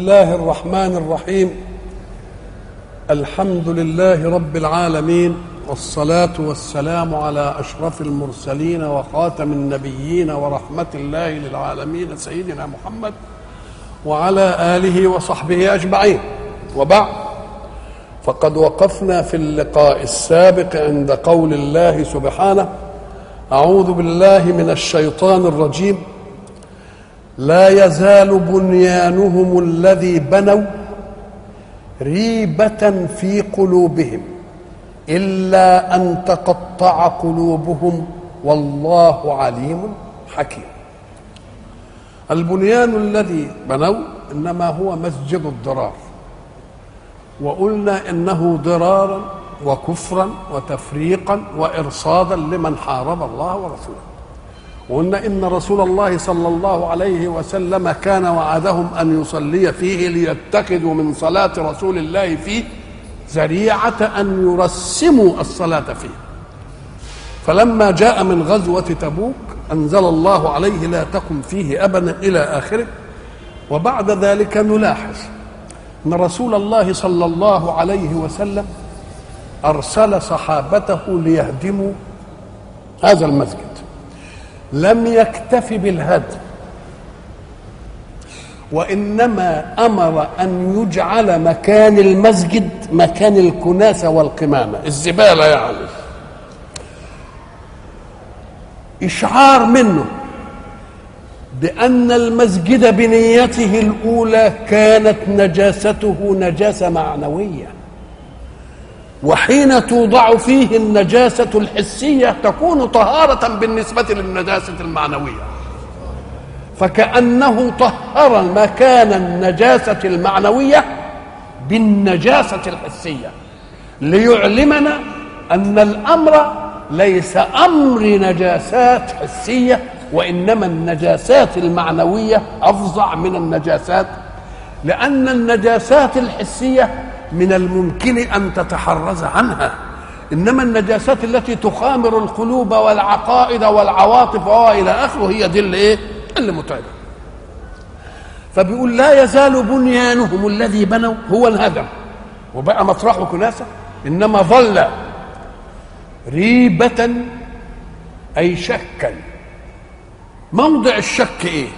الله الرحمن الرحيم الحمد لله رب العالمين والصلاة والسلام على أشرف المرسلين وخاتم النبيين ورحمة الله للعالمين سيدنا محمد وعلى آله وصحبه أجمعين وبعد فقد وقفنا في اللقاء السابق عند قول الله سبحانه أعوذ بالله من الشيطان الرجيم لا يزال بنيانهم الذي بنوا ريبة في قلوبهم إلا أن تقطع قلوبهم والله عليم حكيم البنيان الذي بنوا إنما هو مسجد الضرار وقلنا إنه ضرارا وكفرا وتفريقا وإرصادا لمن حارب الله ورسوله وقلنا ان رسول الله صلى الله عليه وسلم كان وعدهم ان يصلي فيه ليتخذوا من صلاه رسول الله فيه ذريعه ان يرسموا الصلاه فيه فلما جاء من غزوه تبوك انزل الله عليه لا تقم فيه ابدا الى اخره وبعد ذلك نلاحظ ان رسول الله صلى الله عليه وسلم ارسل صحابته ليهدموا هذا المسجد لم يكتف بالهدم وانما امر ان يجعل مكان المسجد مكان الكناسه والقمامه الزباله يعني اشعار منه بان المسجد بنيته الاولى كانت نجاسته نجاسه معنويه وحين توضع فيه النجاسة الحسية تكون طهارة بالنسبة للنجاسة المعنوية فكأنه طهر مكان النجاسة المعنوية بالنجاسة الحسية ليعلمنا أن الأمر ليس أمر نجاسات حسية وإنما النجاسات المعنوية أفظع من النجاسات لأن النجاسات الحسية من الممكن ان تتحرز عنها انما النجاسات التي تخامر القلوب والعقائد والعواطف والى اخره هي دي اللي ايه اللي متعبه فبيقول لا يزال بنيانهم الذي بنوا هو الهدم وبقى مطرحه كناسه انما ظل ريبه اي شكا موضع الشك ايه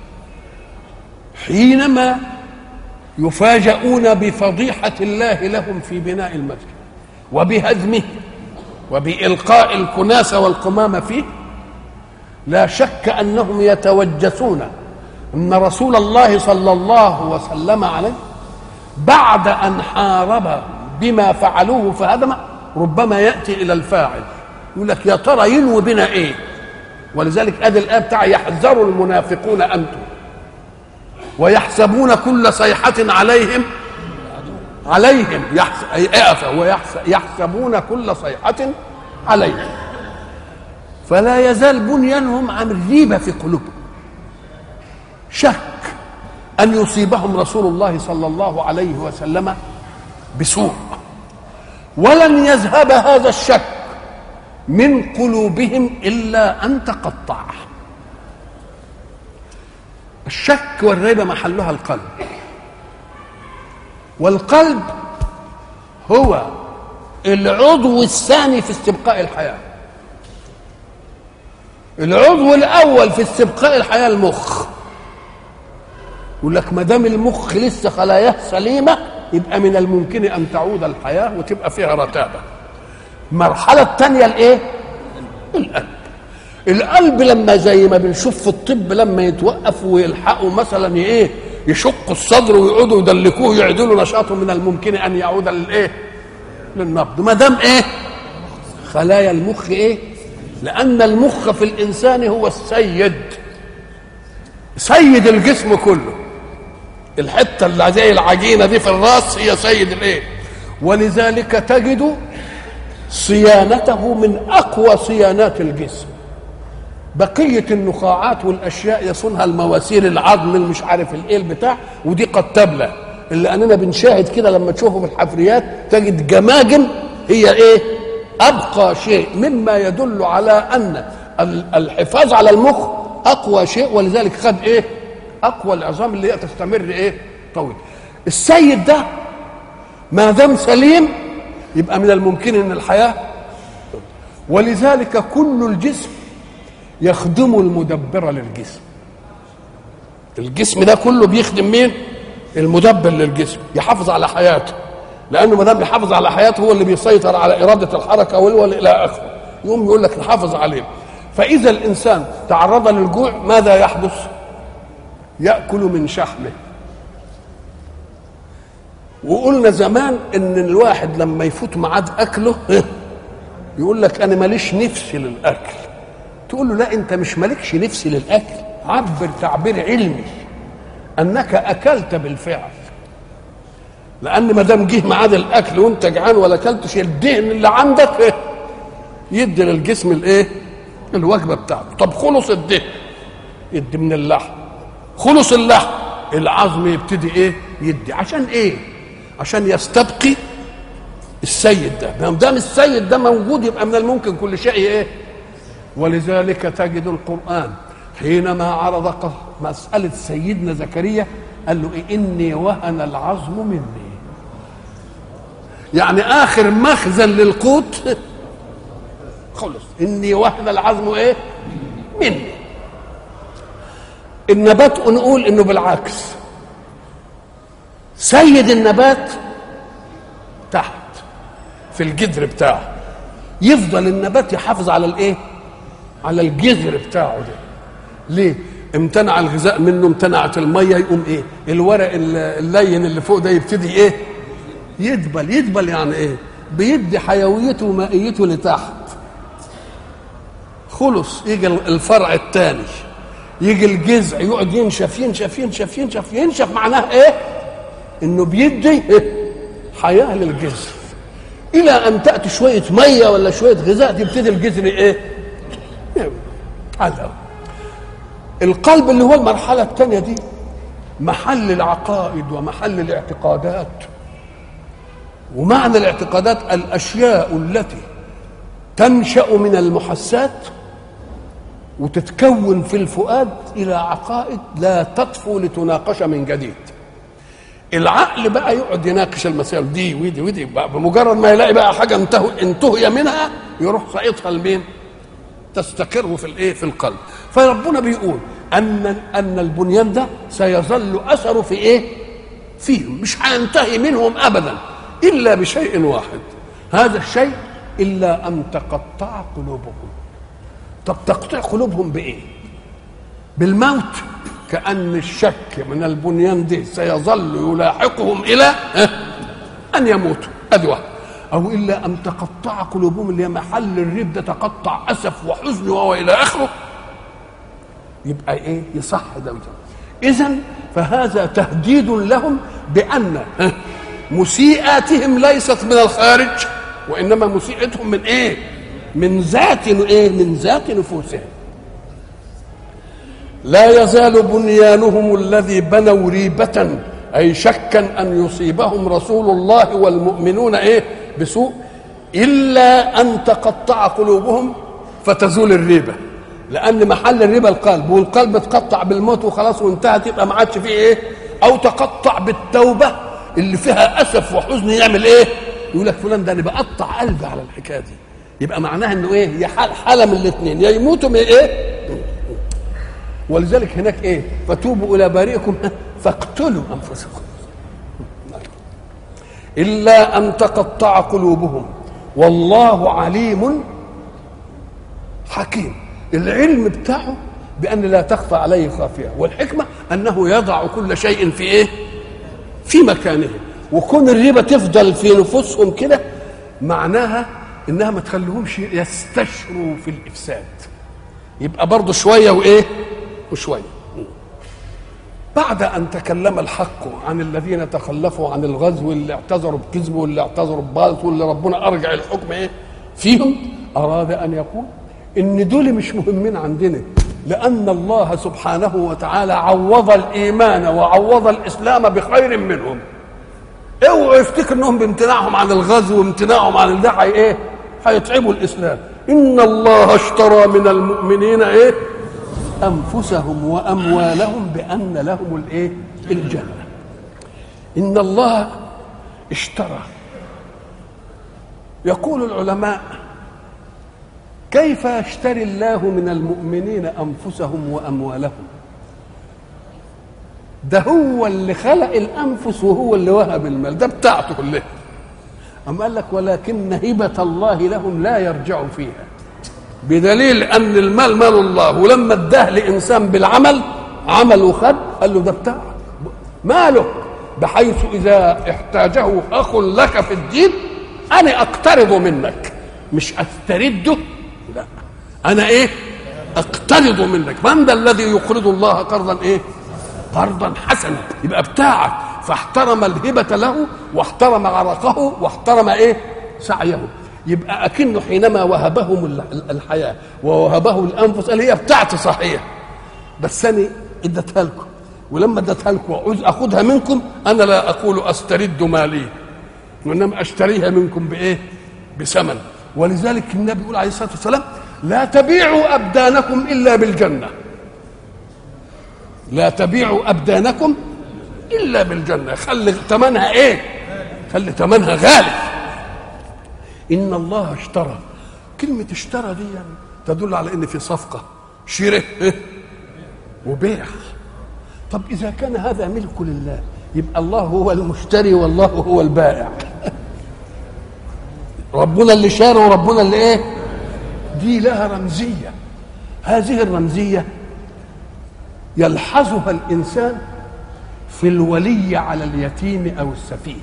حينما يفاجؤون بفضيحة الله لهم في بناء المسجد وبهدمه وبإلقاء الكناسة والقمامة فيه لا شك أنهم يتوجسون أن رسول الله صلى الله وسلم عليه بعد أن حارب بما فعلوه فهدم ربما يأتي إلى الفاعل يقول لك يا ترى ينوي بنا إيه ولذلك أدي الآية بتاع يحذر المنافقون أنتم ويحسبون كل صيحة عليهم عليهم ويحسبون كل صيحة عليهم فلا يزال بنيانهم عن ريبة في قلوبهم شك أن يصيبهم رسول الله صلى الله عليه وسلم بسوء ولن يذهب هذا الشك من قلوبهم إلا أن تقطع الشك والريبة محلها القلب والقلب هو العضو الثاني في استبقاء الحياة العضو الأول في استبقاء الحياة المخ يقول لك ما دام المخ لسه خلاياه سليمة يبقى من الممكن أن تعود الحياة وتبقى فيها رتابة المرحلة الثانية الإيه؟ القلب القلب لما زي ما بنشوف في الطب لما يتوقف ويلحقوا مثلا ايه يشقوا الصدر ويقعدوا يدلكوه يعدلوا نشاطه من الممكن ان يعود للايه للنبض ما دام ايه خلايا المخ ايه لان المخ في الانسان هو السيد سيد الجسم كله الحته اللي زي العجينه دي في الراس هي سيد الايه ولذلك تجد صيانته من اقوى صيانات الجسم بقية النخاعات والأشياء يصونها المواسير العظم المش عارف الإيه بتاع ودي قد تبلى اللي أننا بنشاهد كده لما تشوفه في الحفريات تجد جماجم هي إيه أبقى شيء مما يدل على أن الحفاظ على المخ أقوى شيء ولذلك خد إيه أقوى العظام اللي هي تستمر إيه طويل السيد ده ما دام سليم يبقى من الممكن ان الحياه ولذلك كل الجسم يخدم المدبر للجسم الجسم ده كله بيخدم مين المدبر للجسم يحافظ على حياته لانه ما دام بيحافظ على حياته هو اللي بيسيطر على اراده الحركه والهو الى اخره يقوم يقول لك نحافظ عليه فاذا الانسان تعرض للجوع ماذا يحدث ياكل من شحمه وقلنا زمان ان الواحد لما يفوت ميعاد اكله يقول لك انا ماليش نفسي للاكل تقول له لا انت مش مالكش نفسي للاكل عبر تعبير علمي انك اكلت بالفعل لان ما دام جه ميعاد الاكل وانت جعان ولا اكلتش الدهن اللي عندك إيه؟ يدي للجسم الايه الوجبه بتاعته طب خلص الدهن يدي من اللحم خلص اللحم العظم يبتدي ايه يدي عشان ايه عشان يستبقي السيد ده ما دام السيد ده موجود يبقى من الممكن كل شيء ايه ولذلك تجد القران حينما عرض مساله سيدنا زكريا قال له إيه اني وهن العظم مني يعني اخر مخزن للقوت خلص اني وهن العظم ايه مني النبات نقول انه بالعكس سيد النبات تحت في الجذر بتاعه يفضل النبات يحافظ على الايه على الجذر بتاعه ده ليه امتنع الغذاء منه امتنعت الميه يقوم ايه الورق اللين اللي فوق ده يبتدي ايه يدبل يدبل يعني ايه بيدي حيويته ومائيته لتحت خلص يجي الفرع الثاني يجي الجذع يقعد ينشف ينشف ينشف ينشف ينشف معناه ايه انه بيدي إيه؟ حياه للجذر الى ان تاتي شويه ميه ولا شويه غذاء تبتدي الجذر ايه هذا القلب اللي هو المرحله الثانيه دي محل العقائد ومحل الاعتقادات ومعنى الاعتقادات الاشياء التي تنشا من المحسات وتتكون في الفؤاد الى عقائد لا تطفو لتناقش من جديد العقل بقى يقعد يناقش المسائل دي ودي ودي بقى بمجرد ما يلاقي بقى حاجه انتهى انتهي منها يروح ساقطها لمين؟ تستقر في الايه؟ في القلب فربنا بيقول ان ان البنيان ده سيظل اثره في ايه؟ فيهم مش هينتهي منهم ابدا الا بشيء واحد هذا الشيء الا ان تقطع قلوبهم طب تقطيع قلوبهم بايه بالموت كأن الشك من البنيان ده سيظل يلاحقهم إلى أن يموتوا أدي واحد أو إلا أن تقطع قلوبهم اللي هي محل الريب ده تقطع أسف وحزن وهو إلى آخره يبقى إيه يصح ده وده إذا فهذا تهديد لهم بأن مسيئاتهم ليست من الخارج وإنما مسيئتهم من إيه من ذات إيه من ذات نفوسهم لا يزال بنيانهم الذي بنوا ريبة أي شكا أن يصيبهم رسول الله والمؤمنون إيه بسوء إلا أن تقطع قلوبهم فتزول الريبة لأن محل الريبة القلب والقلب اتقطع بالموت وخلاص وانتهت يبقى ما عادش فيه إيه أو تقطع بالتوبة اللي فيها أسف وحزن يعمل إيه يقول لك فلان ده أنا بقطع قلبي على الحكاية دي يبقى معناها إنه إيه هي حالة من الاثنين يا يموتوا من إيه ولذلك هناك ايه فتوبوا الى بارئكم فاقتلوا انفسكم الا ان تقطع قلوبهم والله عليم حكيم العلم بتاعه بان لا تخفى عليه خافيه والحكمه انه يضع كل شيء في ايه في مكانه وكون الريبه تفضل في نفوسهم كده معناها انها ما تخليهمش يستشروا في الافساد يبقى برضه شويه وايه وشوية بعد أن تكلم الحق عن الذين تخلفوا عن الغزو اللي اعتذروا بكذب واللي اعتذروا بباطل واللي ربنا أرجع الحكم إيه فيهم أراد أن يقول إن دول مش مهمين عندنا لأن الله سبحانه وتعالى عوض الإيمان وعوض الإسلام بخير منهم اوعوا يفتكر انهم بامتناعهم عن الغزو وامتناعهم عن ده ايه هيتعبوا الاسلام ان الله اشترى من المؤمنين ايه انفسهم واموالهم بان لهم الايه الجنه إن الله اشترى يقول العلماء كيف يشتري الله من المؤمنين أنفسهم وأموالهم ده هو اللي خلق الأنفس وهو اللي وهب المال ده بتاعته كلها أم قال لك ولكن هبة الله لهم لا يرجع فيها بدليل أن المال مال الله ولما اداه لإنسان بالعمل عمل وخد قال له ده بتاعك ماله بحيث إذا احتاجه أخ لك في الدين أنا أقترض منك مش أسترده لا أنا إيه أقترض منك من ذا الذي يقرض الله قرضا إيه قرضا حسنا يبقى بتاعك فاحترم الهبة له واحترم عرقه واحترم ايه سعيه يبقى أكنه حينما وهبهم الحياة ووهبه الأنفس قال هي بتاعتي صحيح بس أنا اديتها لكم ولما اديتها لكم وعوز أخذها منكم أنا لا أقول أسترد مالي وإنما أشتريها منكم بإيه بثمن ولذلك النبي يقول عليه الصلاة والسلام لا تبيعوا أبدانكم إلا بالجنة لا تبيعوا أبدانكم إلا بالجنة خلي ثمنها إيه خلي ثمنها غالي إن الله اشترى كلمة اشترى دي يعني تدل على إن في صفقة شراء وبيع طب إذا كان هذا ملك لله يبقى الله هو المشتري والله هو البائع ربنا اللي شاري وربنا اللي ايه دي لها رمزية هذه الرمزية يلحظها الإنسان في الولي على اليتيم أو السفيه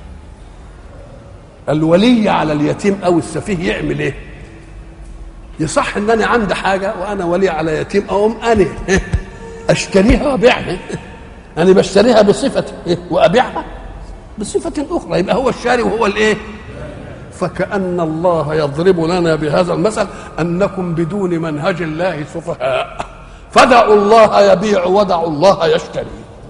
الولي على اليتيم أو السفيه يعمل إيه يصح ان انا عندي حاجه وانا ولي على يتيم اقوم انا اشتريها وابيعها انا بشتريها بصفه وابيعها بصفه اخرى يبقى هو الشاري وهو الايه فكأن الله يضرب لنا بهذا المثل أنكم بدون منهج الله سفهاء فدعوا الله يبيع ودعوا الله يشتري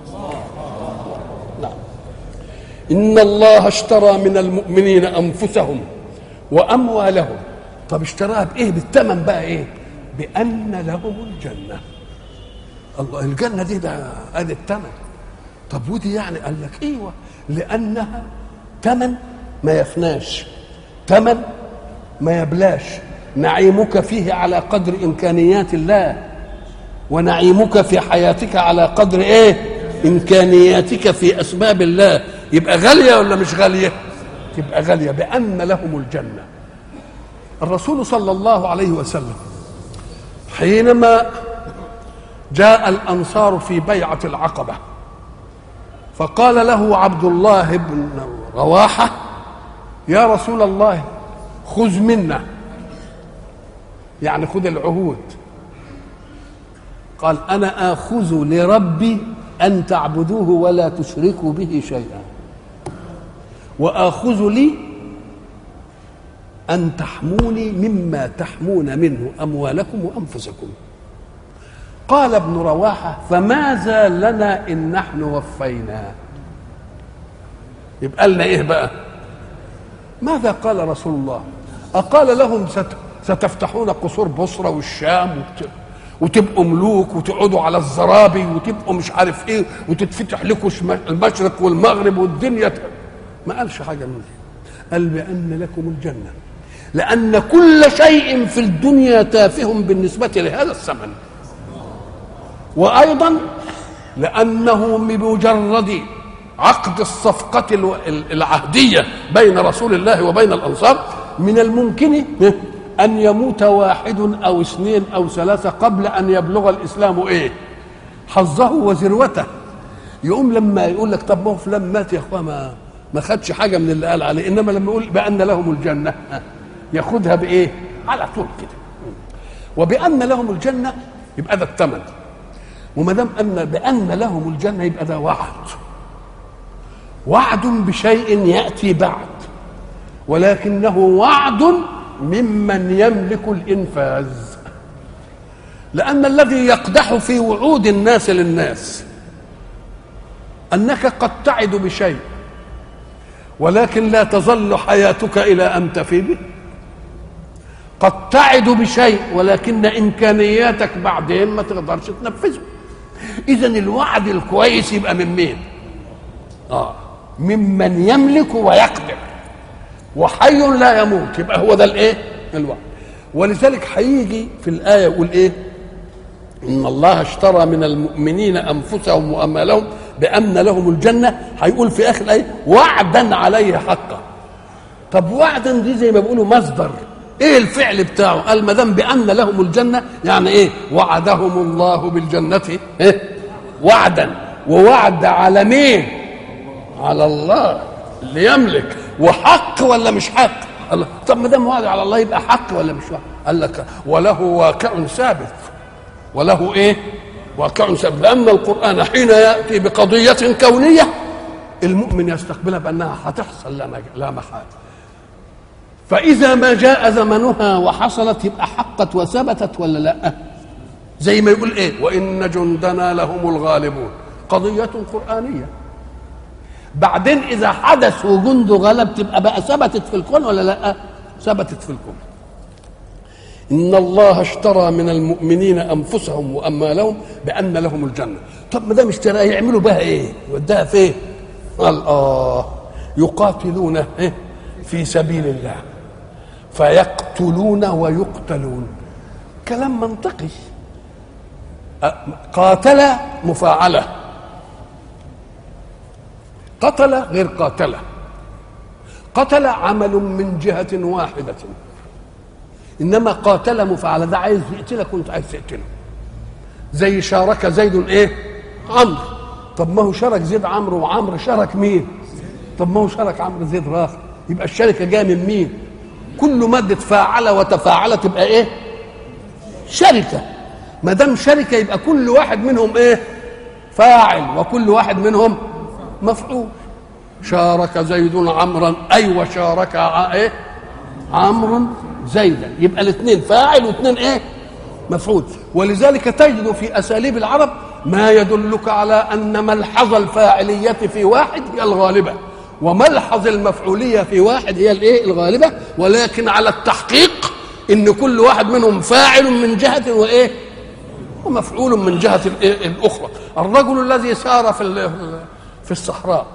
نعم. إن الله اشترى من المؤمنين أنفسهم وأموالهم طب اشتراها بإيه بالثمن بقى إيه بأن لهم الجنة الله الجنة دي ده ادي الثمن طب ودي يعني قال لك ايوه لانها ثمن ما يفناش ثمن ما يبلاش نعيمك فيه على قدر امكانيات الله ونعيمك في حياتك على قدر ايه امكانياتك في اسباب الله يبقى غاليه ولا مش غاليه تبقى غاليه بان لهم الجنه الرسول صلى الله عليه وسلم حينما جاء الانصار في بيعه العقبه فقال له عبد الله بن رواحه يا رسول الله خذ منا يعني خذ العهود قال انا اخذ لربي ان تعبدوه ولا تشركوا به شيئا واخذ لي ان تحموني مما تحمون منه اموالكم وانفسكم قال ابن رواحه فماذا لنا ان نحن وفينا يبقى لنا ايه بقى ماذا قال رسول الله أقال لهم ست ستفتحون قصور بصرة والشام وتبقوا ملوك وتقعدوا على الزرابي وتبقوا مش عارف ايه وتتفتح لكم المشرق والمغرب والدنيا ت... ما قالش حاجة من دي قال بأن لكم الجنة لأن كل شيء في الدنيا تافه بالنسبة لهذا الثمن وأيضا لأنه بمجرد عقد الصفقة العهدية بين رسول الله وبين الأنصار من الممكن أن يموت واحد أو اثنين أو ثلاثة قبل أن يبلغ الإسلام إيه حظه وذروته يقوم لما يقول لك طب ما هو فلان مات يا اخوان ما ما خدش حاجه من اللي قال عليه انما لما يقول بان لهم الجنه ياخدها بايه؟ على طول كده وبان لهم الجنه يبقى ده الثمن وما دام ان بان لهم الجنه يبقى ده وعد وعد بشيء ياتي بعد ولكنه وعد ممن يملك الانفاذ لان الذي يقدح في وعود الناس للناس انك قد تعد بشيء ولكن لا تظل حياتك الى ان تفي به قد تعد بشيء ولكن امكانياتك بعدين ما تقدرش تنفذه اذا الوعد الكويس يبقى من مين اه ممن يملك ويقدر وحي لا يموت يبقى هو ده الايه الوعد ولذلك هيجي في الايه يقول ايه ان الله اشترى من المؤمنين انفسهم واموالهم بان لهم الجنه هيقول في اخر الايه وعدا عليه حقا طب وعدا دي زي ما بيقولوا مصدر ايه الفعل بتاعه قال ما دام بان لهم الجنه يعني ايه وعدهم الله بالجنه إيه؟ وعدا ووعد على مين على الله اللي يملك وحق ولا مش حق الله طب ما دام وعد على الله يبقى حق ولا مش حق قال لك وله واقع ثابت وله ايه واقع ثابت لان القران حين ياتي بقضيه كونيه المؤمن يستقبلها بانها هتحصل لا مج- لا محاله فإذا ما جاء زمنها وحصلت يبقى حقت وثبتت ولا لا زي ما يقول ايه وإن جندنا لهم الغالبون قضية قرآنية بعدين إذا حدث وجند غلب تبقى بقى ثبتت في الكون ولا لا ثبتت في الكون إن الله اشترى من المؤمنين أنفسهم وأموالهم بأن لهم الجنة طب ما دام اشترى يعملوا بها إيه يوديها فين قال آه يقاتلون إيه؟ في سبيل الله فيقتلون ويقتلون كلام منطقي أ- قاتل مفاعله قتل غير قاتله قتل عمل من جهة واحدة إنما قاتل مفاعلة ده عايز يقتلك وأنت عايز تقتله زي شارك زيد إيه؟ عمرو طب ما هو شارك زيد عمرو وعمرو شارك مين؟ طب ما هو شارك عمرو زيد راخ يبقى الشركة جاية من مين؟ كل مادة فاعل وتفاعل تبقى إيه؟ شركة ما دام شركة يبقى كل واحد منهم إيه؟ فاعل وكل واحد منهم مفعول شارك زيد عمرا اي وشارك ع- ايه عمرو زيدا يبقى الاثنين فاعل واثنين ايه مفعول ولذلك تجد في اساليب العرب ما يدلك على ان ملحظ الفاعليه في واحد هي الغالبه وملحظ المفعوليه في واحد هي الايه الغالبه ولكن على التحقيق ان كل واحد منهم فاعل من جهه وايه ومفعول من جهه الايه الاخرى الرجل الذي سار في ال- في الصحراء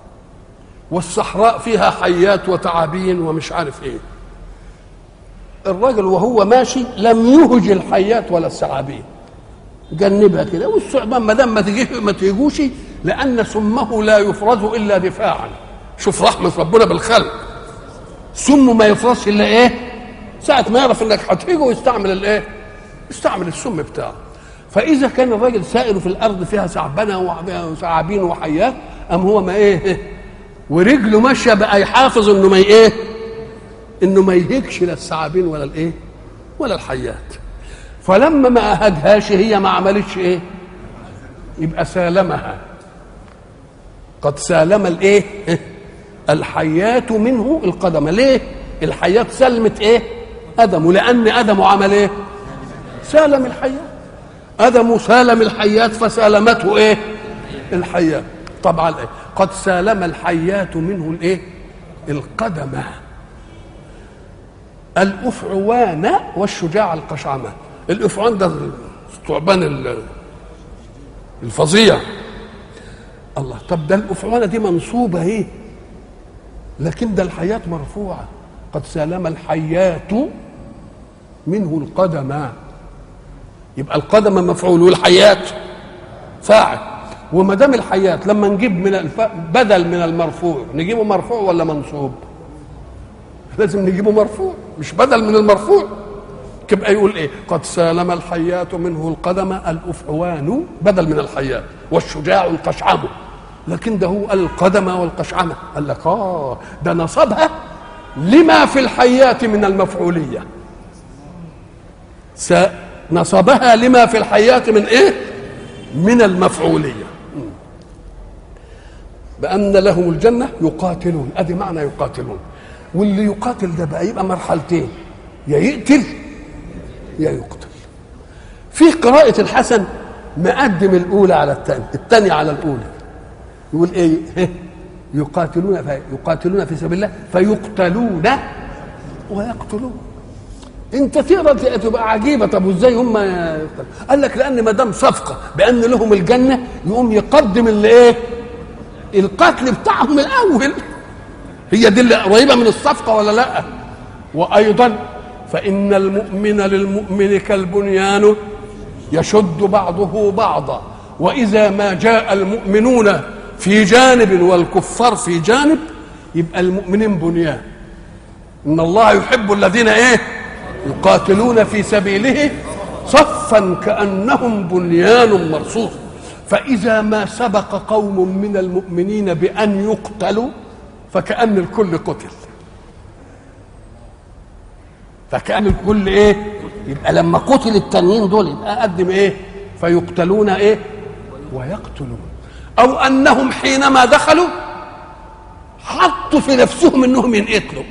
والصحراء فيها حيات وتعابين ومش عارف ايه الرجل وهو ماشي لم يهج الحيات ولا الثعابين جنبها كده والثعبان ما دام ما تجيش ما تيجوش لان سمه لا يفرز الا دفاعا شوف رحمه ربنا بالخلق سمه ما يفرزش الا ايه ساعه ما يعرف انك هتهيجه يستعمل الايه يستعمل السم بتاعه فاذا كان الراجل سائر في الارض فيها ثعبنه وثعابين وحيات ام هو ما ايه ورجله ماشيه بقى يحافظ انه ما ايه انه ما يهيكش لا الثعابين ولا الايه ولا الحيات فلما ما اهدهاش هي ما عملتش ايه يبقى سالمها قد سالم الايه الحيات منه القدم ليه الحيات سلمت ايه ادم لان ادم عمل ايه سالم الحيات ادم سالم الحيات فسالمته ايه الحيات طبعا إيه؟ قد سالم الحيات منه الايه القدمه الافعوان والشجاع القشعمه الافعوان ده الثعبان ال- الفظيع الله طب ده الافعوانه دي منصوبه ايه لكن ده الحياه مرفوعه قد سالم الحيات منه القدم يبقى القدم مفعول والحياه فاعل وما دام الحياه لما نجيب من الف... بدل من المرفوع نجيبه مرفوع ولا منصوب لازم نجيبه مرفوع مش بدل من المرفوع تبقى يقول ايه قد سالم الحيات منه القدم الافعوان بدل من الحيات والشجاع القشعم لكن ده هو القدم والقشعمة قال لك اه ده نصبها لما في الحيات من المفعوليه س- نصبها لما في الحيات من ايه من المفعوليه بأن لهم الجنة يقاتلون أدي معنى يقاتلون واللي يقاتل ده بقى يبقى مرحلتين يا يقتل يا يقتل في قراءة الحسن مقدم الأولى على الثانية الثانية على الأولى يقول إيه يقاتلون في يقاتلون في سبيل الله فيقتلون ويقتلون انت تقرا تبقى عجيبه طب وازاي هم يقتلوا؟ قال لك لان ما دام صفقه بان لهم الجنه يقوم يقدم اللي ايه القتل بتاعهم من الاول هي دي اللي قريبه من الصفقه ولا لا وايضا فان المؤمن للمؤمن كالبنيان يشد بعضه بعضا واذا ما جاء المؤمنون في جانب والكفار في جانب يبقى المؤمنين بنيان ان الله يحب الذين ايه يقاتلون في سبيله صفا كانهم بنيان مرصوص فاذا ما سبق قوم من المؤمنين بان يقتلوا فكان الكل قتل فكان الكل ايه يبقى لما قتل التانيين دول يبقى قدم ايه فيقتلون ايه ويقتلون او انهم حينما دخلوا حطوا في نفسهم انهم ينقتلوا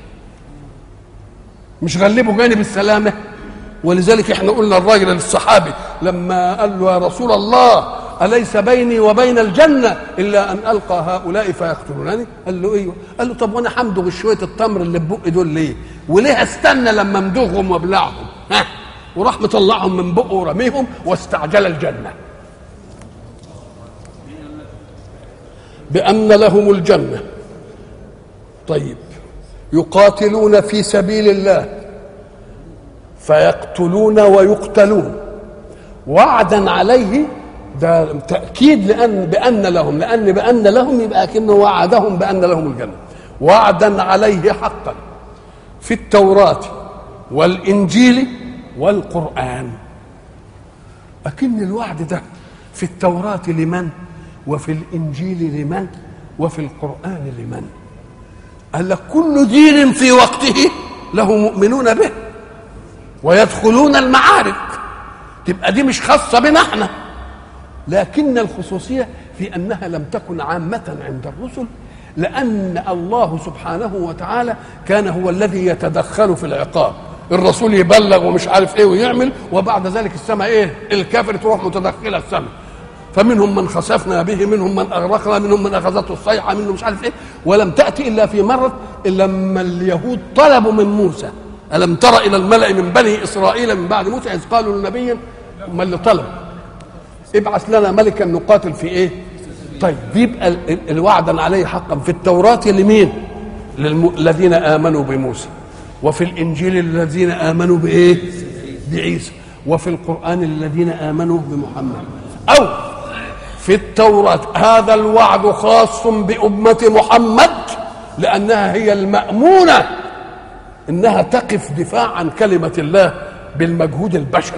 مش غلبوا جانب السلامه ولذلك احنا قلنا الراجل الصحابي لما قال له يا رسول الله أليس بيني وبين الجنة إلا أن ألقى هؤلاء فيقتلونني قال له أيوه قال له طب وأنا حمدغ شوية التمر اللي في بقي دول ليه وليه استنى لما امدغهم وابلعهم ها وراح مطلعهم من بقه ورميهم واستعجل الجنة بأن لهم الجنة طيب يقاتلون في سبيل الله فيقتلون ويقتلون وعدا عليه ده تأكيد لأن بأن لهم لأن بأن لهم يبقى كأنه وعدهم بأن لهم الجنة وعدا عليه حقا في التوراة والإنجيل والقرآن أكن الوعد ده في التوراة لمن وفي الإنجيل لمن وفي القرآن لمن قال لك كل دين في وقته له مؤمنون به ويدخلون المعارك تبقى دي مش خاصة بنا احنا لكن الخصوصية في أنها لم تكن عامة عند الرسل لأن الله سبحانه وتعالى كان هو الذي يتدخل في العقاب الرسول يبلغ ومش عارف ايه ويعمل وبعد ذلك السماء ايه الكافر تروح متدخله السماء فمنهم من خسفنا به منهم من اغرقنا منهم من اخذته الصيحه منهم مش عارف ايه ولم تاتي الا في مره الا لما اليهود طلبوا من موسى الم تر الى الملا من بني اسرائيل من بعد موسى اذ قالوا لنبي ما اللي طلب ابعث لنا ملكا نقاتل في ايه طيب يبقى الوعدا عليه حقا في التوراه لمين للذين امنوا بموسى وفي الانجيل الذين امنوا بايه بعيسى وفي القران الذين امنوا بمحمد او في التوراه هذا الوعد خاص بامه محمد لانها هي المامونه انها تقف دفاع عن كلمه الله بالمجهود البشري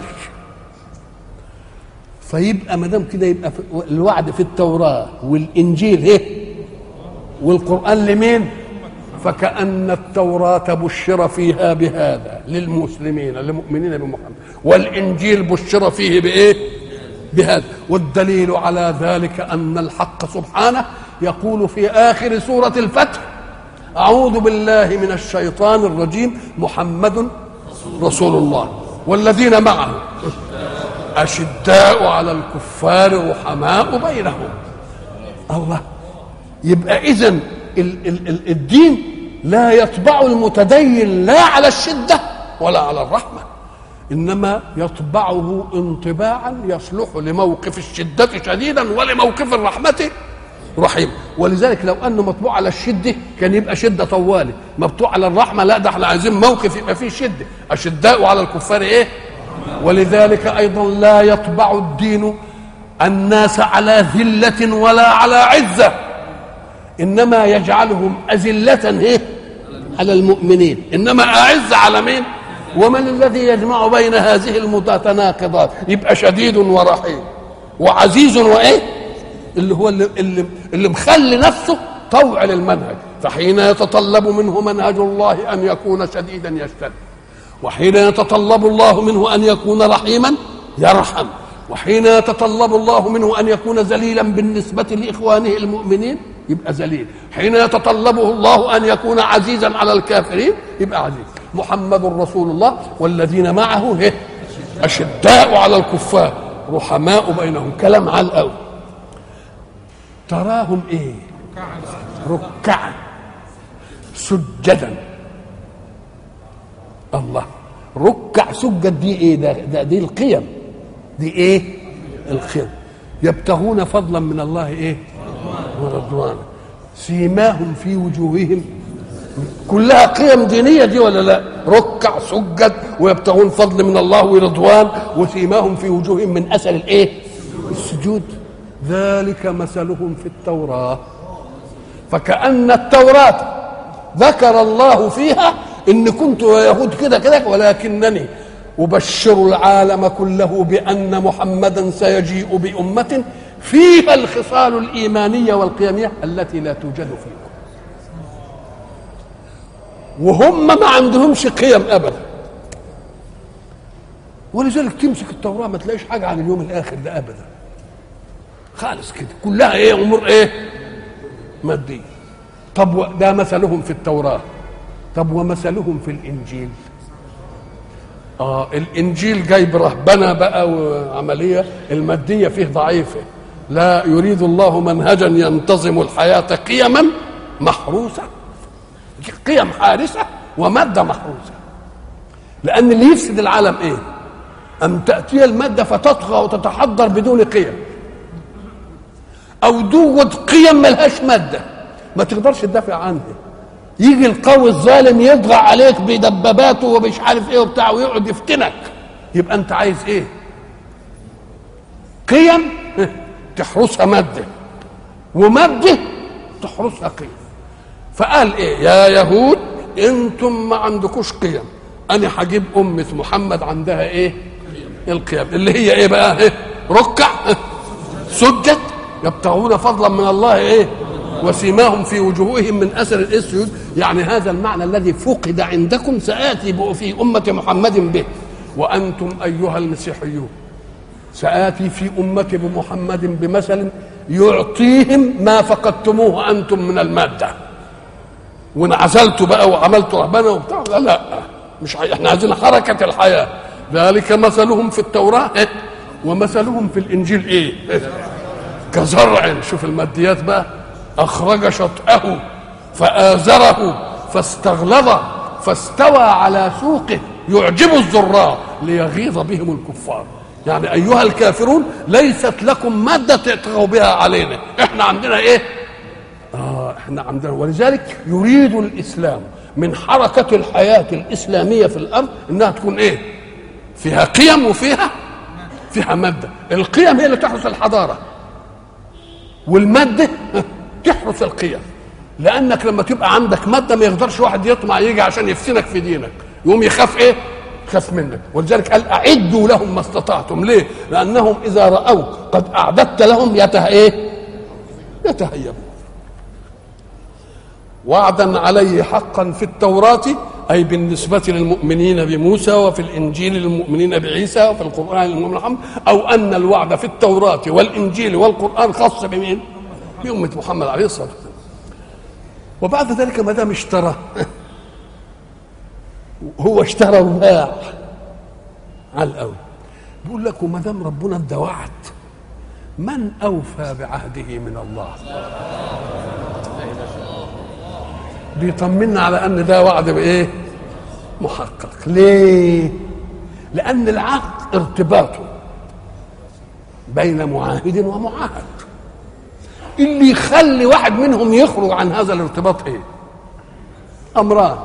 فيبقى ما دام كده يبقى الوعد في التوراه والانجيل ايه والقران لمين فكأن التوراة بشر فيها بهذا للمسلمين للمؤمنين بمحمد والإنجيل بشر فيه بإيه بهذا والدليل على ذلك أن الحق سبحانه يقول في آخر سورة الفتح أعوذ بالله من الشيطان الرجيم محمد رسول الله والذين معه أشداء على الكفار رحماء بينهم الله يبقى إذن الدين لا يطبع المتدين لا على الشدة ولا على الرحمة إنما يطبعه انطباعا يصلح لموقف الشدة شديدا ولموقف الرحمة رحيم ولذلك لو أنه مطبوع على الشدة كان يبقى شدة طوالي مطبوع على الرحمة لا ده احنا عايزين موقف يبقى فيه شدة أشداء على الكفار إيه ولذلك أيضا لا يطبع الدين الناس على ذلة ولا على عزة انما يجعلهم اذله ايه على المؤمنين انما اعز على مين ومن الذي يجمع بين هذه المتناقضات يبقى شديد ورحيم وعزيز وايه اللي هو اللي, اللي, اللي مخلي نفسه طوع للمنهج فحين يتطلب منه منهج الله ان يكون شديدا يشتد وحين يتطلب الله منه ان يكون رحيما يرحم وحين يتطلب الله منه ان يكون ذليلا بالنسبه لاخوانه المؤمنين يبقى ذليل حين يتطلبه الله ان يكون عزيزا على الكافرين يبقى عزيز محمد رسول الله والذين معه هي اشداء على الكفار رحماء بينهم كلام على الأول تراهم ايه ركعا سجدا الله ركع سجد دي ايه ده, ده دي القيم دي ايه القيم يبتغون فضلا من الله ايه ورضوان سيماهم في وجوههم كلها قيم دينيه دي ولا لا ركع سجد ويبتغون فضل من الله ورضوان وسيماهم في وجوههم من اثر الايه السجود ذلك مثلهم في التوراه فكأن التوراة ذكر الله فيها إن كنت يهود كده كده ولكنني أبشر العالم كله بأن محمدا سيجيء بأمة فيها الخصال الإيمانية والقيمية التي لا توجد فيكم وهم ما عندهمش قيم أبدا ولذلك تمسك التوراة ما تلاقيش حاجة عن اليوم الآخر ده أبدا خالص كده كلها إيه أمور إيه مادية طب ده مثلهم في التوراة طب ومثلهم في الإنجيل آه الإنجيل جايب رهبنة بقى وعملية المادية فيه ضعيفة لا يريد الله منهجا ينتظم الحياة قيما محروسة قيم حارسة ومادة محروسة لأن اللي يفسد العالم إيه أن تأتي المادة فتطغى وتتحضر بدون قيم أو توجد قيم ملهاش مادة ما تقدرش تدافع عنها يجي القوي الظالم يطغى عليك بدباباته ومش عارف ايه وبتاع ويقعد يفتنك يبقى انت عايز ايه قيم تحرسها ماده وماده تحرسها قيم فقال ايه يا يهود انتم ما عندكوش قيم انا هجيب امه محمد عندها ايه القيم اللي هي ايه بقى إيه؟ ركع سجد يبتغون فضلا من الله ايه وسيماهم في وجوههم من اثر الاسجد يعني هذا المعنى الذي فقد عندكم ساتي في امه محمد به وانتم ايها المسيحيون ساتي في امه بمحمد بمثل يعطيهم ما فقدتموه انتم من الماده وانعزلتوا بقى وعملتوا رهبنه وبتاع لا لا مش احنا عايزين حركه الحياه ذلك مثلهم في التوراه إيه؟ ومثلهم في الانجيل ايه كزرع شوف الماديات بقى أخرج شطأه فآزره فاستغلظ فاستوى على سوقه يعجب الزراع ليغيظ بهم الكفار يعني أيها الكافرون ليست لكم مادة تطغوا بها علينا احنا عندنا ايه آه احنا عندنا ولذلك يريد الإسلام من حركة الحياة الإسلامية في الأرض إنها تكون إيه؟ فيها قيم وفيها فيها مادة القيم هي اللي تحرس الحضارة والمادة تحرس القيم لانك لما تبقى عندك ماده ما يقدرش واحد يطمع يجي عشان يفتنك في دينك يقوم يخاف ايه خاف منك ولذلك قال اعدوا لهم ما استطعتم ليه لانهم اذا راوا قد اعددت لهم يته ايه يتهيبون وعدا عليه حقا في التوراة أي بالنسبة للمؤمنين بموسى وفي الإنجيل للمؤمنين بعيسى وفي القرآن للمؤمنين محمد أو أن الوعد في التوراة والإنجيل والقرآن خاص بمين؟ بأمة محمد عليه الصلاة والسلام وبعد ذلك ما دام اشترى هو اشترى وباع على الأول بيقول لك وما دام ربنا ادى وعد من أوفى بعهده من الله بيطمنا على أن ده وعد بإيه محقق ليه لأن العهد ارتباطه بين معاهد ومعاهد اللي يخلي واحد منهم يخرج عن هذا الارتباط ايه امران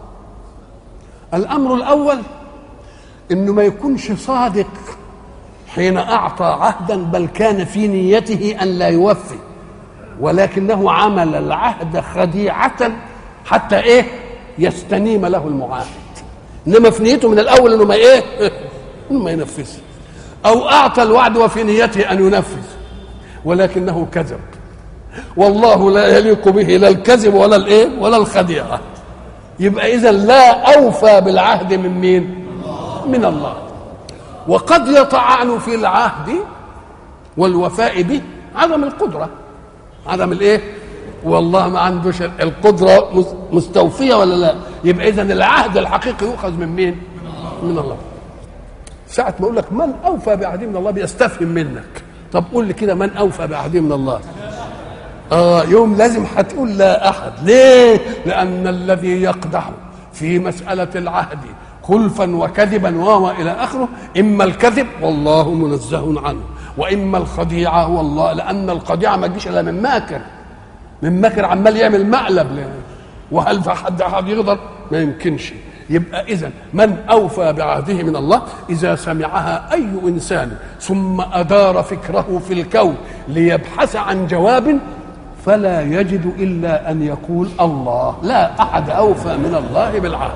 الامر الاول انه ما يكونش صادق حين اعطى عهدا بل كان في نيته ان لا يوفي ولكنه عمل العهد خديعه حتى ايه يستنيم له المعاهد انما في نيته من الاول انه ما ايه انه ما ينفذ او اعطى الوعد وفي نيته ان ينفذ ولكنه كذب والله لا يليق به لا الكذب ولا الايه ولا الخديعه يبقى اذا لا اوفى بالعهد من مين من الله وقد يطعن في العهد والوفاء به عدم القدره عدم الايه والله ما عندوش القدره مستوفيه ولا لا يبقى اذا العهد الحقيقي يؤخذ من مين من الله ساعة ما اقول لك من اوفى بعهده من الله بيستفهم منك طب قول لي كده من اوفى بعهده من الله اه يوم لازم هتقول لا احد ليه لان الذي يقدح في مساله العهد خلفا وكذبا وما الى اخره اما الكذب والله منزه عنه واما الخديعه والله لان الخديعه ما تجيش الا من ماكر من مكر عمال يعمل مقلب ل- وهل في حد حد يقدر ما يمكنش يبقى اذا من اوفى بعهده من الله اذا سمعها اي انسان ثم ادار فكره في الكون ليبحث عن جواب فلا يجد الا ان يقول الله لا احد اوفى من الله بالعهد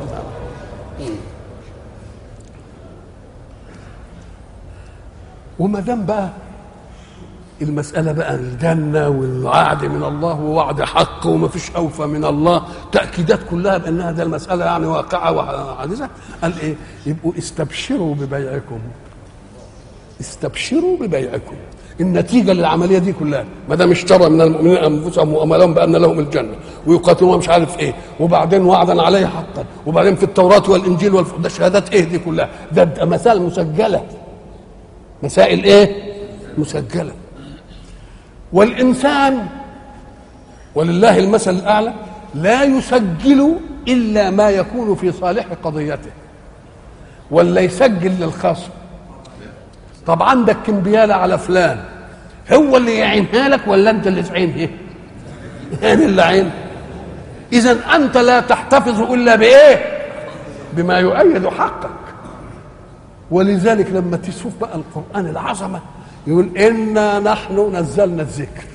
وما دام بقى المسألة بقى الجنة والوعد من الله ووعد حق وما فيش أوفى من الله تأكيدات كلها بأنها ده المسألة يعني واقعة وحادثة قال إيه يبقوا استبشروا ببيعكم استبشروا ببيعكم النتيجة للعملية دي كلها ما دام اشترى من المؤمنين أنفسهم وأموالهم بأن لهم الجنة ويقاتلون مش عارف إيه وبعدين وعدا عليه حقا وبعدين في التوراة والإنجيل والف... ده شهادات إيه دي كلها ده, ده مسائل مسجلة مسائل إيه مسجلة والإنسان ولله المثل الأعلى لا يسجل إلا ما يكون في صالح قضيته ولا يسجل للخصم طب عندك كمبيالة على فلان هو اللي يعينها لك ولا أنت اللي تعينها يعني اللي عين إذا أنت لا تحتفظ إلا بإيه بما يؤيد حقك ولذلك لما تشوف بقى القرآن العظمة يقول إنا نحن نزلنا الذكر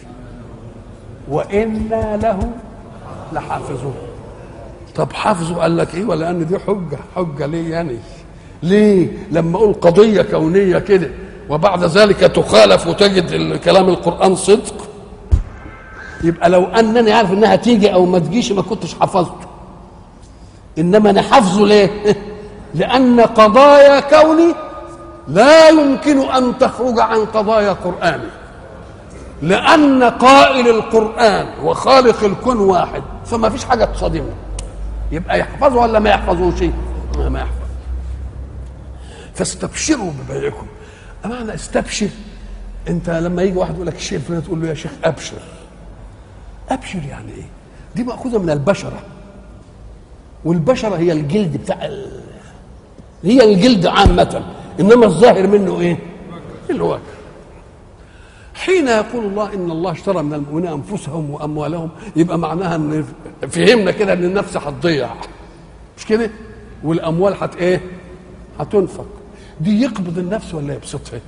وإنا له لحافظون طب حافظوا قال لك ايه ولان دي حجه حجه ليه يعني ليه لما اقول قضيه كونيه كده وبعد ذلك تخالف وتجد كلام القران صدق يبقى لو انني عارف انها تيجي او ما تجيش ما كنتش حفظته انما انا حافظه ليه لان قضايا كوني لا يمكن ان تخرج عن قضايا قراني لان قائل القران وخالق الكون واحد فما فيش حاجه تصادمه يبقى يحفظه ولا ما يحفظوش ما يحفظ فاستبشروا ببيعكم معنى استبشر انت لما يجي واحد يقول لك الشيء الفلاني تقول له يا شيخ ابشر ابشر يعني ايه دي ماخوذه من البشره والبشره هي الجلد بتاع ال... هي الجلد عامه انما الظاهر منه ايه الوجه حين يقول الله ان الله اشترى من المؤمنين انفسهم واموالهم يبقى معناها ان فهمنا كده ان النفس هتضيع مش كده والاموال هت ايه هتنفق دي يقبض النفس ولا يبسطها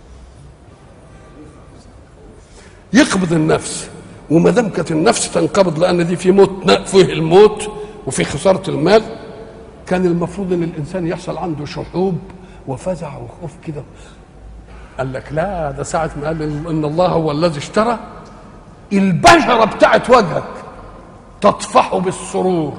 يقبض النفس وما دام كانت النفس تنقبض لان دي في موت فيه الموت وفي خساره المال كان المفروض ان الانسان يحصل عنده شحوب وفزع وخوف كده قال لك لا ده ساعة ما قال إن الله هو الذي اشترى البشرة بتاعت وجهك تطفح بالسرور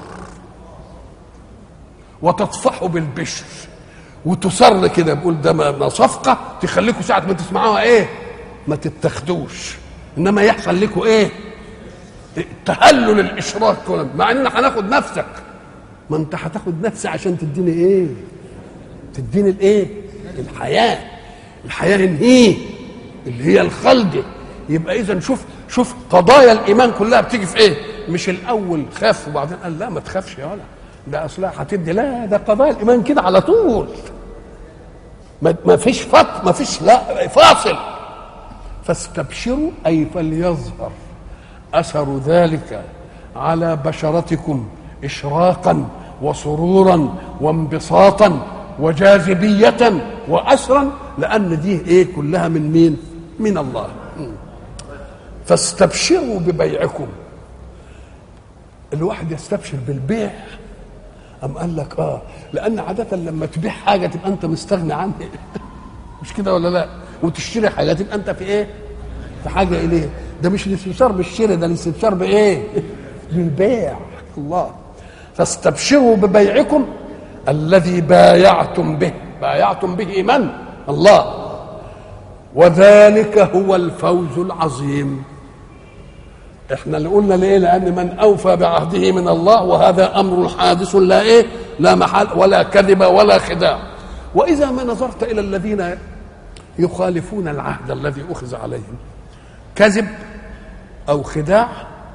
وتطفح بالبشر وتصر كده بقول ده ما صفقة تخليكم ساعة ما تسمعوها ايه ما تتخدوش انما يحصل لكم ايه تهلل الاشراك مع اننا هناخد نفسك ما انت هتاخد نفسي عشان تديني ايه تديني الايه الحياه الحياه ايه اللي هي الخلد يبقى اذا شوف شوف قضايا الايمان كلها بتيجي في ايه مش الاول خاف وبعدين قال لا ما تخافش يا ولا ده اصلها هتدي لا ده قضايا الايمان كده على طول ما فيش فط ما فيش لا فاصل فاستبشروا اي فليظهر اثر ذلك على بشرتكم اشراقا وسرورا وانبساطا وجاذبية وأسرا لأن دي إيه كلها من مين؟ من الله فاستبشروا ببيعكم الواحد يستبشر بالبيع أم قال لك آه لأن عادة لما تبيع حاجة تبقى أنت مستغني عنها مش كده ولا لا؟ وتشتري حاجة تبقى أنت في إيه؟ في حاجة إليه ده مش الاستبشار بالشراء ده الاستبشار بإيه؟ بالبيع الله فاستبشروا ببيعكم الذي بايعتم به بايعتم به من الله وذلك هو الفوز العظيم احنا اللي قلنا ليه لان من اوفى بعهده من الله وهذا امر حادث لا ايه لا محل ولا كذب ولا خداع واذا ما نظرت الى الذين يخالفون العهد الذي اخذ عليهم كذب او خداع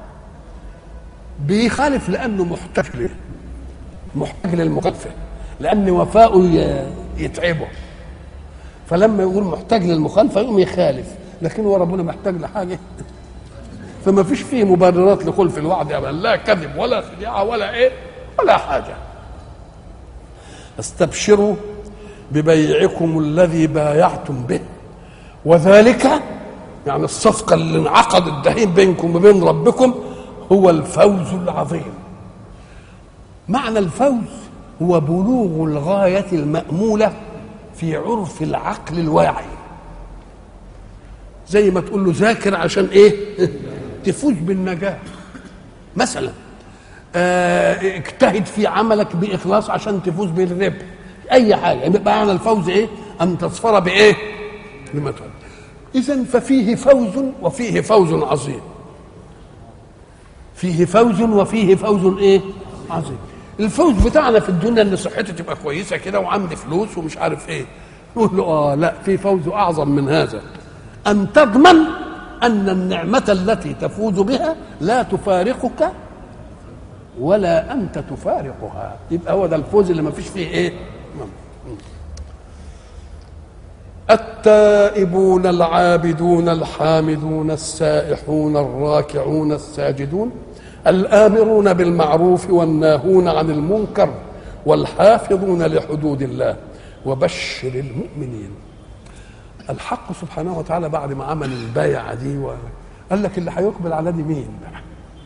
بيخالف لانه محتاج له محتاج للمخالفه لان وفاؤه يتعبه فلما يقول محتاج للمخالفه يقوم يخالف لكن هو ربنا محتاج لحاجه فما فيش فيه مبررات لخلف الوعد ابدا لا كذب ولا خديعه ولا ايه ولا حاجه استبشروا ببيعكم الذي بايعتم به وذلك يعني الصفقه اللي انعقدت دهين بينكم وبين ربكم هو الفوز العظيم معنى الفوز هو بلوغ الغايه الماموله في عرف العقل الواعي زي ما تقول له ذاكر عشان ايه تفوز بالنجاح مثلا آه اجتهد في عملك باخلاص عشان تفوز بالربح اي حاجه يبقى معنى الفوز ايه ان تصفر بايه بما تحب اذا ففيه فوز وفيه فوز عظيم فيه فوز وفيه فوز ايه عظيم الفوز بتاعنا في الدنيا ان صحتي تبقى كويسه كده وعندي فلوس ومش عارف ايه نقول له اه لا في فوز اعظم من هذا ان تضمن ان النعمه التي تفوز بها لا تفارقك ولا انت تفارقها يبقى هو ده الفوز اللي ما فيش فيه ايه التائبون العابدون الحامدون السائحون الراكعون الساجدون الامرون بالمعروف والناهون عن المنكر والحافظون لحدود الله وبشر المؤمنين الحق سبحانه وتعالى بعد ما عمل البايعة دي و... قال لك اللي هيقبل على دي مين بقى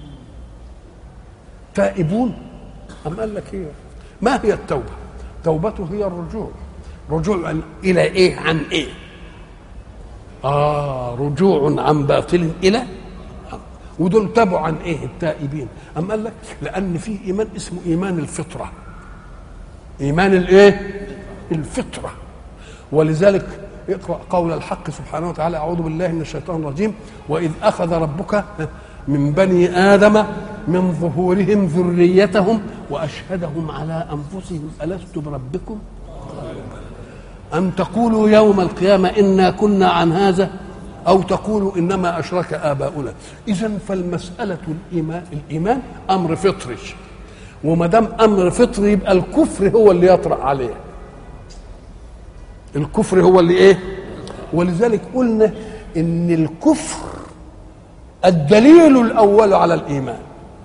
تائبون أم قال لك ايه ما هي التوبة توبته هي الرجوع رجوع عن إلى إيه عن إيه آه رجوع عن باطل إلى ودول تابوا عن ايه التائبين أم قال لك لأن في إيمان اسمه إيمان الفطرة إيمان الإيه الفطرة ولذلك اقرأ قول الحق سبحانه وتعالى أعوذ بالله من الشيطان الرجيم وإذ أخذ ربك من بني آدم من ظهورهم ذريتهم وأشهدهم على أنفسهم ألست بربكم أن تقولوا يوم القيامة إنا كنا عن هذا أو تقولوا إنما أشرك آباؤنا إذا فالمسألة الإيمان الإيمان أمر فطري وما دام أمر فطري يبقى الكفر هو اللي يطرأ عليه الكفر هو اللي إيه ولذلك قلنا إن الكفر الدليل الأول على الإيمان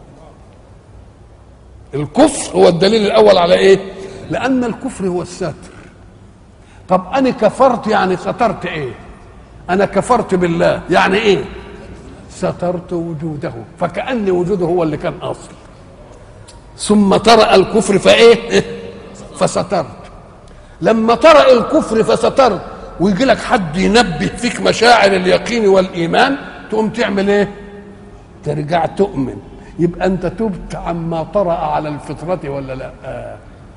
الكفر هو الدليل الأول على إيه لأن الكفر هو الستر طب أنا كفرت يعني سترت إيه انا كفرت بالله يعني ايه سترت وجوده فكأن وجوده هو اللي كان اصل ثم طرأ الكفر فايه فسترت لما طرأ الكفر فسترت ويجي لك حد ينبه فيك مشاعر اليقين والايمان تقوم تعمل ايه ترجع تؤمن يبقى انت تبت عما طرأ على الفطرة ولا لا آه.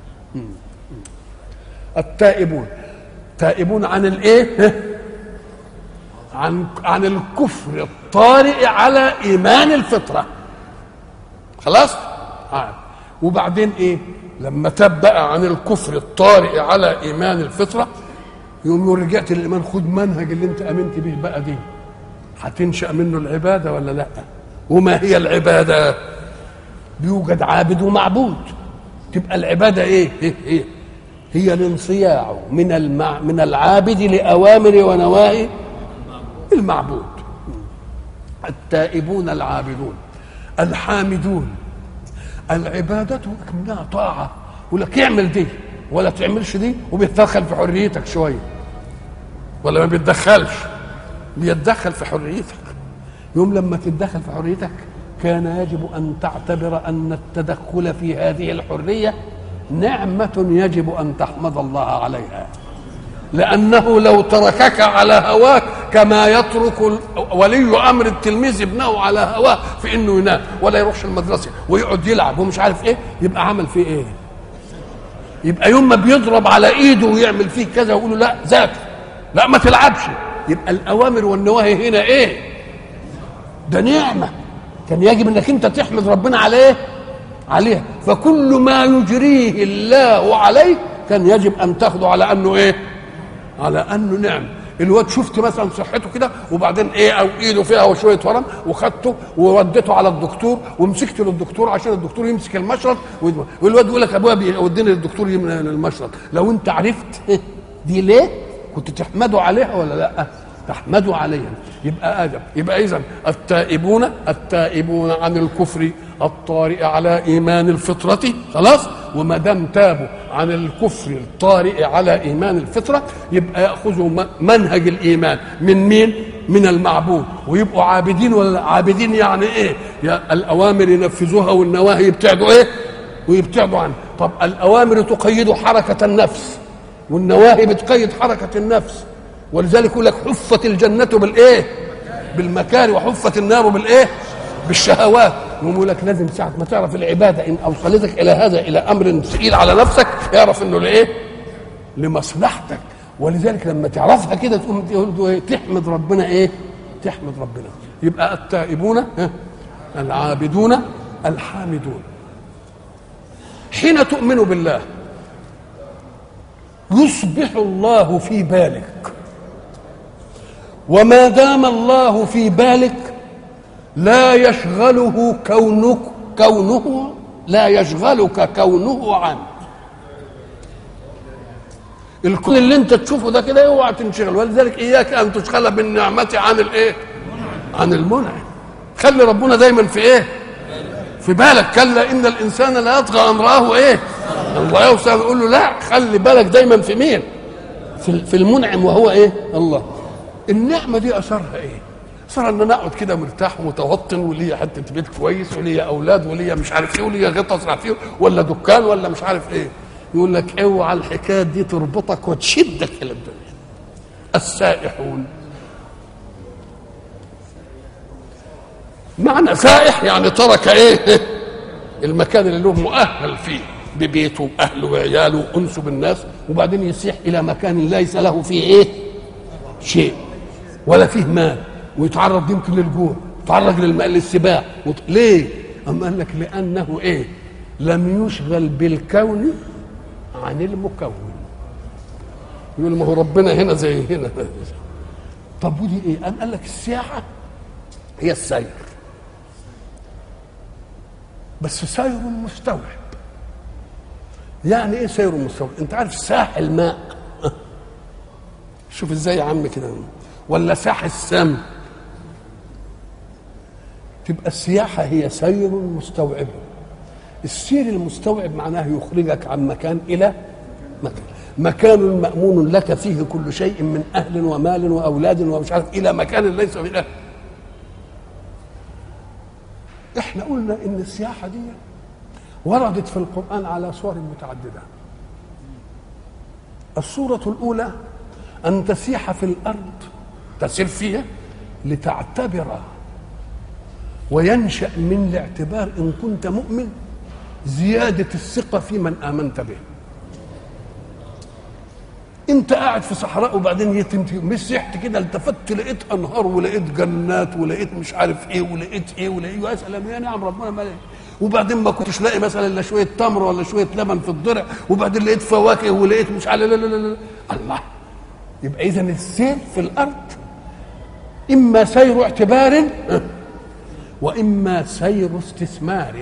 التائبون تائبون عن الايه عن عن الكفر الطارئ على ايمان الفطره خلاص آه. وبعدين ايه لما تاب بقى عن الكفر الطارئ على ايمان الفطره يقوم رجعت للايمان خد منهج اللي انت امنت به بقى دي هتنشا منه العباده ولا لا وما هي العباده بيوجد عابد ومعبود تبقى العباده ايه هي, هي, هي الانصياع من المع من العابد لاوامر ونواهي المعبود التائبون العابدون الحامدون العبادة منها طاعة يقول لك اعمل دي ولا تعملش دي وبيتدخل في حريتك شوية ولا ما بيتدخلش بيتدخل في حريتك يوم لما تتدخل في حريتك كان يجب أن تعتبر أن التدخل في هذه الحرية نعمة يجب أن تحمد الله عليها لأنه لو تركك على هواك كما يترك ولي أمر التلميذ ابنه على هواه في إنه ينام ولا يروحش المدرسة ويقعد يلعب ومش عارف إيه يبقى عمل فيه إيه يبقى يوم ما بيضرب على إيده ويعمل فيه كذا ويقول له لا ذاكر لا ما تلعبش يبقى الأوامر والنواهي هنا إيه ده نعمة كان يجب انك انت تحمد ربنا عليه عليها فكل ما يجريه الله عليك كان يجب ان تاخذه على انه ايه على انه نعم الواد شفت مثلا صحته كده وبعدين ايه او ايده فيها شويه ورم وخدته ووديته على الدكتور ومسكت للدكتور عشان الدكتور يمسك المشرط والواد يقول لك ابويا بيوديني للدكتور المشرط لو انت عرفت دي ليه كنت تحمده عليها ولا لا تحمدوا عليها يبقى ادم يبقى اذا التائبون التائبون عن الكفر الطارئ على ايمان الفطره خلاص وما دام تابوا عن الكفر الطارئ على ايمان الفطره يبقى ياخذوا منهج الايمان من مين؟ من المعبود ويبقوا عابدين ولا عابدين يعني ايه؟ يا الاوامر ينفذوها والنواهي يبتعدوا ايه؟ ويبتعدوا عنها طب الاوامر تقيد حركه النفس والنواهي بتقيد حركه النفس ولذلك يقول لك حفت الجنه بالايه؟ بالمكاره وحفت النار بالايه؟ بالشهوات يقول لك لازم ساعة ما تعرف العبادة إن أوصلتك إلى هذا إلى أمر ثقيل على نفسك اعرف إنه لإيه؟ لمصلحتك ولذلك لما تعرفها كده تقوم إيه؟ تحمد ربنا إيه؟ تحمد ربنا يبقى التائبون العابدون الحامدون حين تؤمن بالله يصبح الله في بالك وما دام الله في بالك لا يشغله كونك كونه لا يشغلك كونه عنه الكون اللي انت تشوفه ده كده اوعى تنشغل ولذلك اياك ان تشغل بالنعمه عن الايه عن المنعم خلي ربنا دايما في ايه في بالك كلا ان الانسان لا يطغى ان راه ايه الله يوصل يقول له لا خلي بالك دايما في مين في, في المنعم وهو ايه الله النعمه دي اثرها ايه صار ان انا اقعد كده مرتاح ومتوطن وليا حته بيت كويس وليا اولاد وليا مش عارف ايه وليا غطا ازرع فيه ولا دكان ولا مش عارف ايه يقول لك اوعى الحكايه دي تربطك وتشدك الى الدنيا السائحون معنى سائح يعني ترك ايه المكان اللي له مؤهل فيه ببيته واهله وعياله وانسه بالناس وبعدين يسيح الى مكان ليس له فيه ايه شيء ولا فيه مال ويتعرض يمكن للجوع يتعرض للماء للسباع وط... ليه أم قال لك لأنه إيه لم يشغل بالكون عن المكون يقول ما هو ربنا هنا زي هنا طب ودي ايه أم قال لك السياحة هي السير بس سير مستوعب يعني ايه سير مستوعب انت عارف ساح الماء شوف ازاي يا عم كده ولا ساح السم تبقى السياحة هي سير مستوعب السير المستوعب معناه يخرجك عن مكان إلى مكان مكان مأمون لك فيه كل شيء من أهل ومال وأولاد ومش عارف إلى مكان ليس من أهل احنا قلنا ان السياحة دي وردت في القرآن على صور متعددة الصورة الأولى أن تسيح في الأرض تسير فيها لتعتبر وينشأ من الاعتبار إن كنت مؤمن زيادة الثقة في من آمنت به انت قاعد في صحراء وبعدين يتمت مسحت كده التفت لقيت انهار ولقيت جنات ولقيت مش عارف ايه ولقيت ايه ولقيت يا سلام يا نعم ربنا مالك وبعدين ما كنتش لاقي مثلا الا شويه تمر ولا شويه لبن في الضرع وبعدين لقيت فواكه ولقيت مش عارف لا لا لا لا الله يبقى اذا السير في الارض اما سير اعتبار واما سير استثمار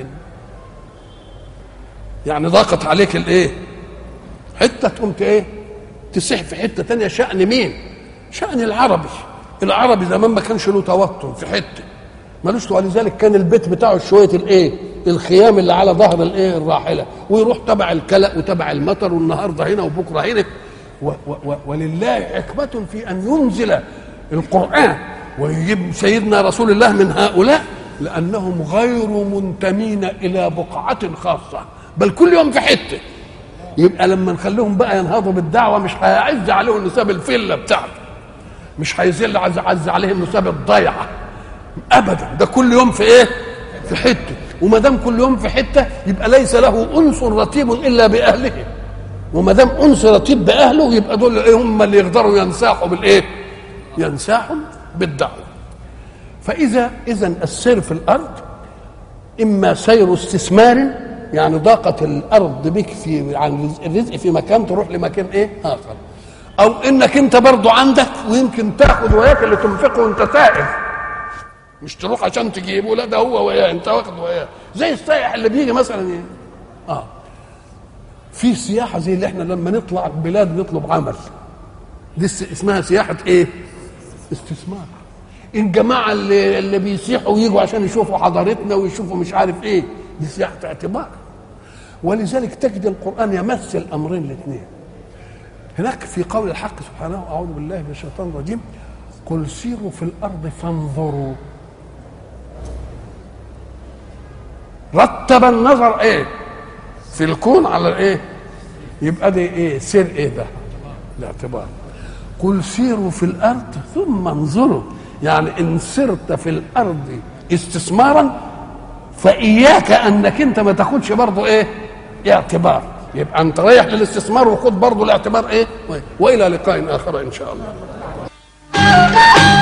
يعني ضاقت عليك الايه حته تقوم ايه تسيح في حته تانية شأن مين شأن العربي العربي زمان ما كانش له توتر في حته ملوش ولذلك كان البيت بتاعه شويه الايه الخيام اللي على ظهر الايه الراحله ويروح تبع الكلأ وتبع المطر والنهارده هنا وبكره هنا و و ولله حكمة في أن ينزل القرآن ويجيب سيدنا رسول الله من هؤلاء لأنهم غير منتمين إلى بقعة خاصة بل كل يوم في حتة يبقى لما نخليهم بقى ينهضوا بالدعوة مش هيعز عليهم نساب الفيلا بتاعته مش هيزل عز, عز عليهم نساب الضيعة أبدا ده كل يوم في إيه؟ في حتة وما دام كل يوم في حتة يبقى ليس له أنس رتيب إلا بأهله وما دام أنس رتيب بأهله يبقى دول إيه هم اللي يقدروا ينساحوا بالإيه؟ ينساحوا بالدعوة فإذا إذا السير في الأرض إما سير استثمار يعني ضاقت الأرض بك في عن الرزق في مكان تروح لمكان إيه؟ آخر أو إنك أنت برضو عندك ويمكن تاخذ وياك اللي تنفقه وأنت تائب مش تروح عشان تجيبه لا ده هو وياه أنت واخد وياه زي السائح اللي بيجي مثلا يعني. آه في سياحة زي اللي احنا لما نطلع بلاد نطلب عمل دي اسمها سياحة ايه؟ استثمار الجماعه اللي اللي بيسيحوا ويجوا عشان يشوفوا حضارتنا ويشوفوا مش عارف ايه دي سياحه اعتبار ولذلك تجد القران يمثل الامرين الاثنين هناك في قول الحق سبحانه اعوذ بالله من الشيطان الرجيم قل سيروا في الارض فانظروا رتب النظر ايه في الكون على الايه يبقى دي ايه سير ايه ده الاعتبار قل سيروا في الارض ثم انظروا يعني ان سرت في الارض استثمارا فاياك انك انت ما تاخدش برضه ايه اعتبار يبقى انت رايح للاستثمار وخد برضه الاعتبار ايه والى لقاء اخر ان شاء الله